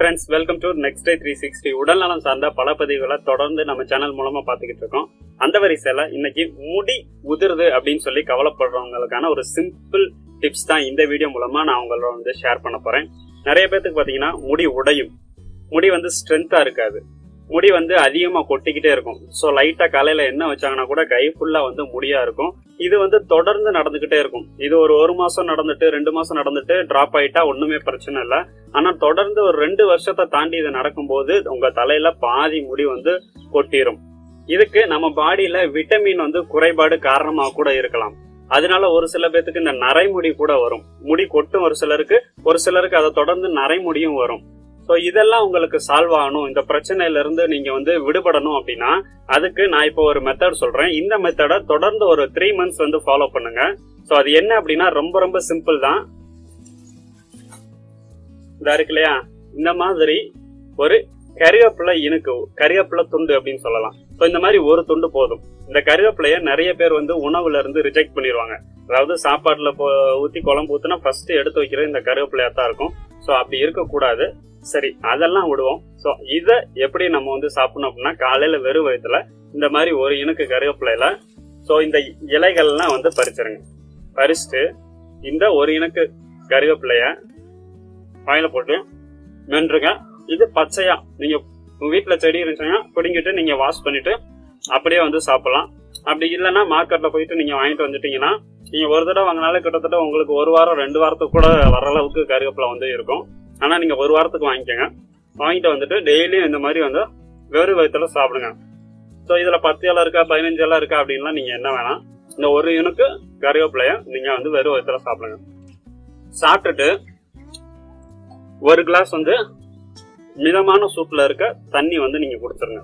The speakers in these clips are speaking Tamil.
friends welcome to next day three sixty உடல்நலம் சார்ந்த பல பதிவுகளை தொடர்ந்து நம்ம சேனல் மூலமா பார்த்துக்கிட்டு இருக்கோம் அந்த வரிசையில இன்னைக்கு முடி உதிருது அப்படின்னு சொல்லி கவலைப்படுறவங்களுக்கான ஒரு சிம்பிள் டிப்ஸ் தான் இந்த வீடியோ மூலமா நான் உங்களோட வந்து ஷேர் பண்ண போறேன் நிறைய பேத்துக்கு பாத்தீங்கன்னா முடி உடையும் முடி வந்து ஸ்ட்ரென்த்தா இருக்காது முடி வந்து அதிகமா கொட்டிக்கிட்டே இருக்கும் ஸோ லைட்டா காலையில என்ன வச்சாங்கன்னா கூட கை ஃபுல்லா வந்து முடியா இருக்கும் இது வந்து தொடர்ந்து நடந்துகிட்டே இருக்கும் இது ஒரு ஒரு மாசம் நடந்துட்டு ரெண்டு மாசம் நடந்துட்டு டிராப் ஆயிட்டா ஒண்ணுமே பிரச்சனை இல்லை ஆனா தொடர்ந்து ஒரு ரெண்டு வருஷத்தை தாண்டி இது நடக்கும்போது உங்க தலையில பாதி முடி வந்து கொட்டிரும் இதுக்கு நம்ம பாடியில விட்டமின் வந்து குறைபாடு காரணமா கூட இருக்கலாம் அதனால ஒரு சில பேத்துக்கு இந்த நரைமுடி கூட வரும் முடி கொட்டும் ஒரு சிலருக்கு ஒரு சிலருக்கு அதை தொடர்ந்து நரைமுடியும் வரும் ஸோ இதெல்லாம் உங்களுக்கு சால்வ் ஆகணும் இந்த பிரச்சனையில இருந்து நீங்க வந்து விடுபடணும் அப்படின்னா அதுக்கு நான் இப்போ ஒரு மெத்தட் சொல்றேன் இந்த மெத்தடை தொடர்ந்து ஒரு த்ரீ மந்த்ஸ் வந்து ஃபாலோ பண்ணுங்க ஸோ அது என்ன அப்படின்னா ரொம்ப ரொம்ப சிம்பிள் தான் இதா இருக்கு இல்லையா இந்த மாதிரி ஒரு கருவேப்பிலை இனுக்கு கருவேப்பிலை துண்டு அப்படின்னு சொல்லலாம் ஸோ இந்த மாதிரி ஒரு துண்டு போதும் இந்த கருவேப்பிலைய நிறைய பேர் வந்து உணவுல இருந்து ரிஜெக்ட் பண்ணிடுவாங்க அதாவது சாப்பாட்டுல போ- ஊத்தி குழம்பு ஊத்துனா ஃபர்ஸ்ட் எடுத்து வைக்கிறது இந்த கருவேப்பிலையா தான் இருக்கும் ஸோ அப்படி இருக்கக்கூடாது சரி அதெல்லாம் விடுவோம் ஸோ இதை எப்படி நம்ம வந்து சாப்பிடணும் அப்படின்னா காலையில வெறும் வயிற்றுல இந்த மாதிரி ஒரு இனுக்கு கருவேப்பிலையில ஸோ இந்த இலைகள்லாம் வந்து பறிச்சிருங்க பறிச்சுட்டு இந்த ஒரு இனுக்கு கருவேப்பிலைய வாயில போட்டு மென்றுங்க இது பச்சையா நீங்க உங்க வீட்டுல செடி இருந்துச்சுன்னா பிடுங்கிட்டு நீங்க வாஷ் பண்ணிட்டு அப்படியே வந்து சாப்பிடலாம் அப்படி இல்லைன்னா மார்க்கெட்ல போயிட்டு நீங்க வாங்கிட்டு வந்துட்டீங்கன்னா நீங்க ஒரு தடவை வாங்கினாலே கிட்டத்தட்ட உங்களுக்கு ஒரு வாரம் ரெண்டு வாரத்துக்கு கூட வர அளவுக்கு கருவேப்பிலை வந்து இருக்கும் ஆனா நீங்க ஒரு வாரத்துக்கு வாங்கிக்கோங்க வாங்கிட்டு வந்துட்டு டெய்லியும் இந்த மாதிரி வந்து வெறும் வயிற்றுல சாப்பிடுங்க ஸோ இதுல பத்து இலை இருக்கா பதினஞ்சு இலை இருக்கா அப்படின்லாம் நீங்க என்ன வேணாம் இந்த ஒரு யூனுக்கு கருவேப்பிலைய நீங்க வந்து வெறும் வயிற்றுல சாப்பிடுங்க சாப்பிட்டுட்டு ஒரு கிளாஸ் வந்து மிதமான சூப்ல இருக்க தண்ணி வந்து நீங்க குடிச்சிருங்க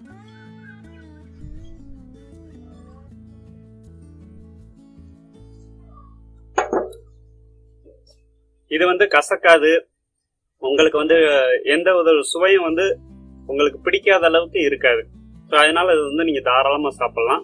இது வந்து கசக்காது உங்களுக்கு வந்து எந்த ஒரு சுவையும் வந்து உங்களுக்கு பிடிக்காத அளவுக்கு இருக்காது ஸோ அதனால இது வந்து நீங்க தாராளமா சாப்பிடலாம்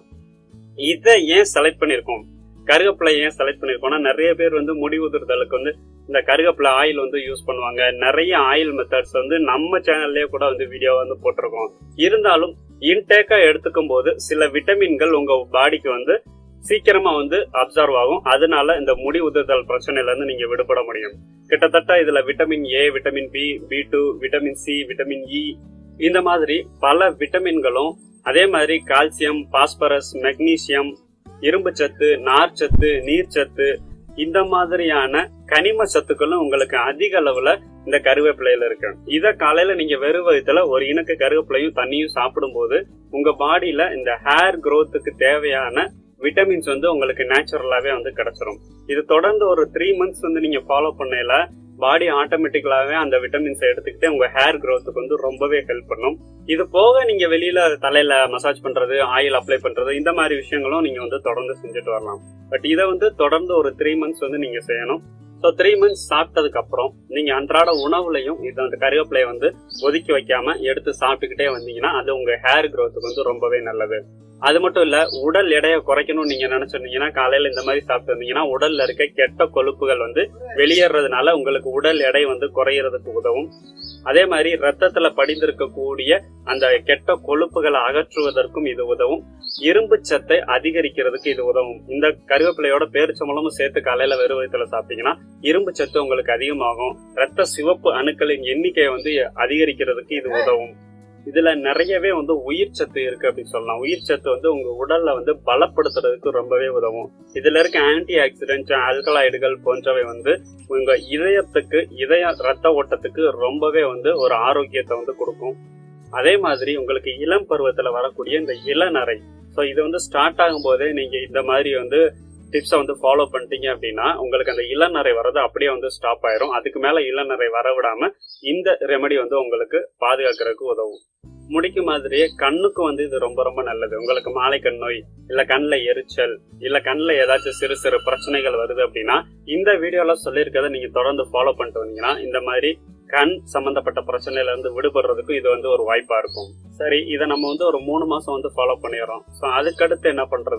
இதை ஏன் செலக்ட் பண்ணியிருக்கோம் கருவேப்பிலை ஏன் செலக்ட் பண்ணியிருக்கோம்னா நிறைய பேர் வந்து முடி உதிர்தலுக்கு வந்து இந்த கருவேப்பிலை ஆயில் வந்து யூஸ் பண்ணுவாங்க நிறைய ஆயில் மெத்தட்ஸ் வந்து நம்ம சேனல்லே கூட வந்து வீடியோ வந்து போட்டிருக்கோம் இருந்தாலும் இன்டேக்கா எடுத்துக்கும் போது சில விட்டமின்கள் உங்க பாடிக்கு வந்து சீக்கிரமா வந்து அப்சர்வ் ஆகும் அதனால இந்த முடி உதிர்தல் பிரச்சனையில இருந்து நீங்க விடுபட முடியும் கிட்டத்தட்ட இதுல vitamin A vitamin B B two vitamin C vitamin E இந்த மாதிரி பல விட்டமின்களும் அதே மாதிரி கால்சியம் பாஸ்பரஸ் மெக்னீசியம் இரும்பு சத்து நார்ச்சத்து நீர்ச்சத்து இந்த மாதிரியான கனிம சத்துக்களும் உங்களுக்கு அதிக அளவுல இந்த கருவேப்பிலையில இருக்கு இத காலையில நீங்க வெறும் வயிற்றுல ஒரு இனக்கு கருவேப்பிலையும் தண்ணியும் சாப்பிடும்போது உங்க பாடியில இந்த ஹேர் growthக்கு தேவையான விட்டமின்ஸ் வந்து உங்களுக்கு நேச்சுரலாவே வந்து கிடைச்சிரும் இது தொடர்ந்து ஒரு த்ரீ மந்த்ஸ் வந்து நீங்க ஃபாலோ பண்ணையில பாடி ஆட்டோமேட்டிக்கலாவே அந்த விட்டமின்ஸை எடுத்துக்கிட்டு உங்க ஹேர் growthக்கு வந்து ரொம்பவே ஹெல்ப் பண்ணும் இது போக நீங்க வெளியில தலையில மசாஜ் பண்றது ஆயில் அப்ளை பண்றது இந்த மாதிரி விஷயங்களும் நீங்க வந்து தொடர்ந்து செஞ்சுட்டு வரலாம் பட் இதை வந்து தொடர்ந்து ஒரு த்ரீ மந்த்ஸ் வந்து நீங்க செய்யணும் ஸோ த்ரீ மந்த்ஸ் சாப்பிட்டதுக்கு அப்புறம் நீங்க அன்றாட உணவுலையும் இது அந்த கருவேப்பிலையை வந்து ஒதுக்கி வைக்காம எடுத்து சாப்பிட்டுக்கிட்டே வந்தீங்கன்னா அது உங்க ஹேர் growthக்கு வந்து ரொம்பவே நல்லது அது மட்டும் இல்ல உடல் எடையை குறைக்கணும்னு நீங்க நினைச்சிருந்தீங்கன்னா காலையில இந்த மாதிரி சாப்பிட்டு இருந்தீங்கன்னா உடல்ல இருக்க கெட்ட கொழுப்புகள் வந்து வெளியேறதுனால உங்களுக்கு உடல் எடை வந்து குறையறதுக்கு உதவும் அதே மாதிரி ரத்தத்துல படிந்திருக்கக்கூடிய அந்த கெட்ட கொழுப்புகளை அகற்றுவதற்கும் இது உதவும் இரும்பு சத்தை அதிகரிக்கிறதுக்கு இது உதவும் இந்த கருவேப்பிலையோட பேரிச்சம்பளமும் சேர்த்து காலையில வெறும் வயிற்றுல சாப்பிட்டீங்கன்னா இரும்பு சத்து உங்களுக்கு அதிகமாகும் ரத்த சிவப்பு அணுக்களின் எண்ணிக்கையை வந்து அதிகரிக்கிறதுக்கு இது உதவும் இதுல நிறையவே வந்து உயிர் சத்து இருக்கு அப்படின்னு சொல்லலாம் உயிர் சத்து வந்து உங்க உடல்ல வந்து பலப்படுத்துறதுக்கு ரொம்பவே உதவும் இதுல இருக்க ஆன்டி ஆக்சிடென்ட் ஆல்கலாய்டுகள் போன்றவை வந்து உங்க இதயத்துக்கு இதய ரத்த ஓட்டத்துக்கு ரொம்பவே வந்து ஒரு ஆரோக்கியத்தை வந்து கொடுக்கும் அதே மாதிரி உங்களுக்கு இளம் பருவத்துல வரக்கூடிய இந்த இளநரை ஸோ இது வந்து ஸ்டார்ட் ஆகும் போதே நீங்க இந்த மாதிரி வந்து டிப்ஸை வந்து ஃபாலோ பண்ணிட்டீங்க அப்படின்னா உங்களுக்கு அந்த இளநரை வர்றது அப்படியே வந்து ஸ்டாப் ஆயிரும் அதுக்கு மேல இளநரை வர விடாம இந்த ரெமெடி வந்து உங்களுக்கு பாதுகாக்கிறதுக்கு உதவும் முடிக்கு மாதிரியே கண்ணுக்கு வந்து இது ரொம்ப ரொம்ப நல்லது உங்களுக்கு மாலை கண் நோய் இல்ல கண்ணுல எரிச்சல் இல்ல கண்ணுல ஏதாச்சும் சிறு சிறு பிரச்சனைகள் வருது அப்படின்னா இந்த வீடியோல சொல்லியிருக்கதை நீங்க தொடர்ந்து ஃபாலோ பண்ணிட்டு வந்தீங்கன்னா இந்த மாதிரி கண் சம்பந்தப்பட்ட பிரச்சனையில இருந்து விடுபடுறதுக்கும் இது வந்து ஒரு வாய்ப்பா இருக்கும் சரி இதை நம்ம வந்து ஒரு மூணு மாசம் வந்து ஃபாலோ பண்ணிடுறோம் ஸோ அதுக்கடுத்து என்ன பண்றது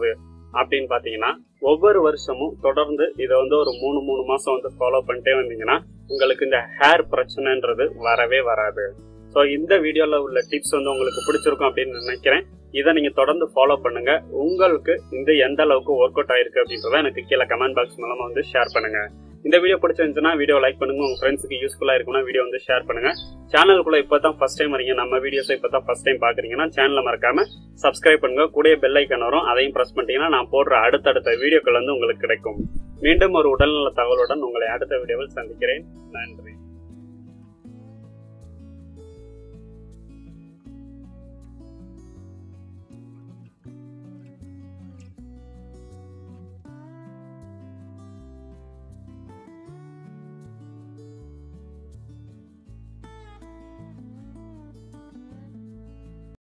அப்படின்னு பாத்தீங்கன்னா ஒவ்வொரு வருஷமும் தொடர்ந்து இதை வந்து ஒரு மூணு மூணு மாசம் வந்து ஃபாலோ பண்ணிட்டே வந்தீங்கன்னா உங்களுக்கு இந்த ஹேர் பிரச்சனைன்றது வரவே வராது ஸோ இந்த வீடியோல உள்ள டிப்ஸ் வந்து உங்களுக்கு பிடிச்சிருக்கும் அப்படின்னு நினைக்கிறேன் இதை நீங்க தொடர்ந்து ஃபாலோ பண்ணுங்க உங்களுக்கு இந்த எந்த அளவுக்கு ஒர்க் அவுட் ஆயிருக்கு அப்படின்றத எனக்கு கீழே கமெண்ட் பாக்ஸ் மூலமா வந்து ஷேர் பண்ணுங்க இந்த வீடியோ பிடிச்சிருந்துச்சுன்னா வீடியோ லைக் பண்ணுங்க உங்க ஃப்ரெண்ட்ஸுக்கு யூஸ்ஃபுல்லா இருக்கும்னா வீடியோ வந்து ஷேர் பண்ணுங்க சேனலுக்குள்ள இப்போ தான் ஃபர்ஸ்ட் டைம் வரீங்க நம்ம வீடியோஸை இப்போ தான் ஃபர்ஸ்ட் டைம் பாக்குறீங்கன்னா சேனலை மறக்காம சப்ஸ்கிரைப் பண்ணுங்க கூடிய பெல் ஐக்கன் வரும் அதையும் பிரஸ் பண்ணிட்டீங்கன்னா நான் போடுற அடுத்தடுத்த வீடியோக்கள் வந்து உங்களுக்கு கிடைக்கும் மீண்டும் ஒரு உடல்நல தகவலுடன் உங்களை அடுத்த வீடியோவில் சந்திக்கிறேன் நன்றி